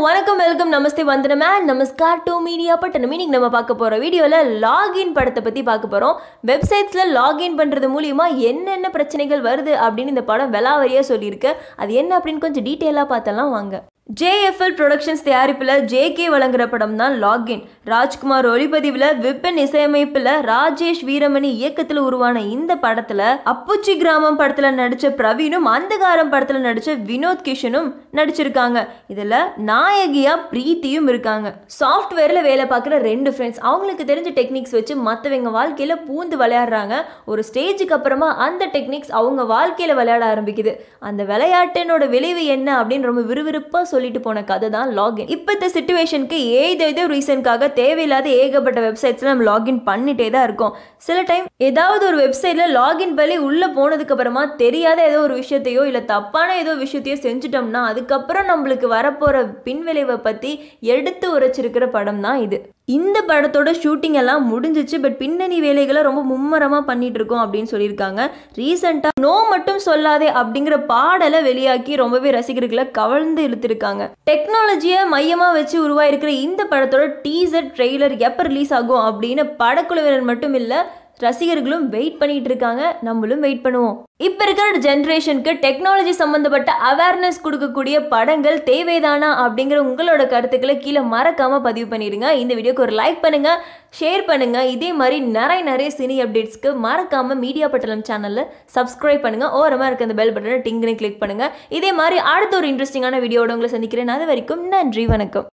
வணக்கம் வெல்கம் நமஸ்தே வந்தனமே நமஸ்கார் டு மீடியா பட் மீனிங் நம்ம பார்க்க போகிற வீடியோவில் லாகின் படத்தை பற்றி பார்க்க போகிறோம் வெப்சைட்ஸில் லாகின் பண்ணுறது மூலியமா என்னென்ன பிரச்சனைகள் வருது அப்படின்னு இந்த படம் வெலாவரியாக சொல்லியிருக்கு அது என்ன அப்படின்னு கொஞ்சம் டீட்டெயிலாக பார்த்தலாம் வாங்க ஜேஎஃப்எல் ப்ரொடக்ஷன்ஸ் தயாரிப்பில் ஜேகே வழங்குற படம் தான் லாகின் ராஜ்குமார் ஒளிப்பதிவில் விபின் இசையமைப்பில் ராஜேஷ் வீரமணி இயக்கத்தில் உருவான இந்த படத்தில் அப்புச்சி கிராமம் படத்தில் நடித்த பிரவீனும் அந்தகாரம் படத்தில் நடித்த வினோத் கிஷனும் நடிச்சிருக்காங்க இதில் நாயகியா பிரீத்தியும் இருக்காங்க சாஃப்ட்வேரில் வேலை பார்க்குற ரெண்டு ஃப்ரெண்ட்ஸ் அவங்களுக்கு தெரிஞ்ச டெக்னிக்ஸ் வச்சு மற்றவங்க வாழ்க்கையில் பூந்து விளையாடுறாங்க ஒரு ஸ்டேஜுக்கு அப்புறமா அந்த டெக்னிக்ஸ் அவங்க வாழ்க்கையில் விளையாட ஆரம்பிக்குது அந்த விளையாட்டினோட விளைவு என்ன அப்படின்னு ரொம்ப விறுவிறுப்பாக சொல்லிட்டு போன கதை தான் லாகின் இப்போ இந்த சுச்சுவேஷனுக்கு ஏதோ ரீசனுக்காக தேவையில்லாத ஏகப்பட்ட வெப்சைட்ஸில் நம்ம லாகின் பண்ணிட்டே தான் இருக்கோம் சில டைம் ஏதாவது ஒரு வெப்சைட்டில் லாகின் பண்ணி உள்ளே போனதுக்கு அப்புறமா தெரியாத ஏதோ ஒரு விஷயத்தையோ இல்லை தப்பான ஏதோ விஷயத்தையோ செஞ்சுட்டோம்னா அதுக்கப்புறம் நம்மளுக்கு வரப்போகிற பின்விளைவை பற்றி எடுத்து உரைச்சிருக்கிற படம் தான் இது இந்த படத்தோட ஷூட்டிங் எல்லாம் முடிஞ்சிச்சு பட் பின்னணி வேலைகளை ரொம்ப மும்மரமாக பண்ணிட்டு இருக்கோம் அப்படின்னு சொல்லியிருக்காங்க ரீசெண்டாக நோ மட்டும் சொல்லாதே அப்படிங்கிற பாடலை வெளியாக்கி ரொம்பவே ரசிகர்களை கவர்ந்து இழுத்துருக்காங்க டெக்னாலஜியை மையமாக வச்சு உருவாயிருக்கிற இந்த படத்தோட டீசர் ட்ரெய்லர் எப்போ ரிலீஸ் ஆகும் அப்படின்னு படக்குழுவினர் மட்டும் இல்லை ரசிகர்களும் வெயிட் பண்ணிட்டு இருக்காங்க நம்மளும் வெயிட் பண்ணுவோம் இப்போ இருக்கிற ஜென்ரேஷனுக்கு டெக்னாலஜி சம்மந்தப்பட்ட அவேர்னஸ் கொடுக்கக்கூடிய படங்கள் தேவைதானா அப்படிங்கிற உங்களோட கருத்துக்களை கீழே மறக்காம பதிவு பண்ணிடுங்க இந்த வீடியோக்கு ஒரு லைக் பண்ணுங்க ஷேர் பண்ணுங்க இதே மாதிரி நிறைய நிறைய சினி அப்டேட்ஸ்க்கு மறக்காம மீடியா பட்டலம் சேனல்ல சப்ஸ்கிரைப் பண்ணுங்க ஓரமாக இருக்க அந்த பெல் பட்டனை டிங்குன்னு கிளிக் பண்ணுங்க இதே மாதிரி அடுத்த ஒரு இன்ட்ரெஸ்டிங்கான வீடியோட உங்களை சந்திக்கிறேன் அது வரைக்கும் நன்றி வணக்கம்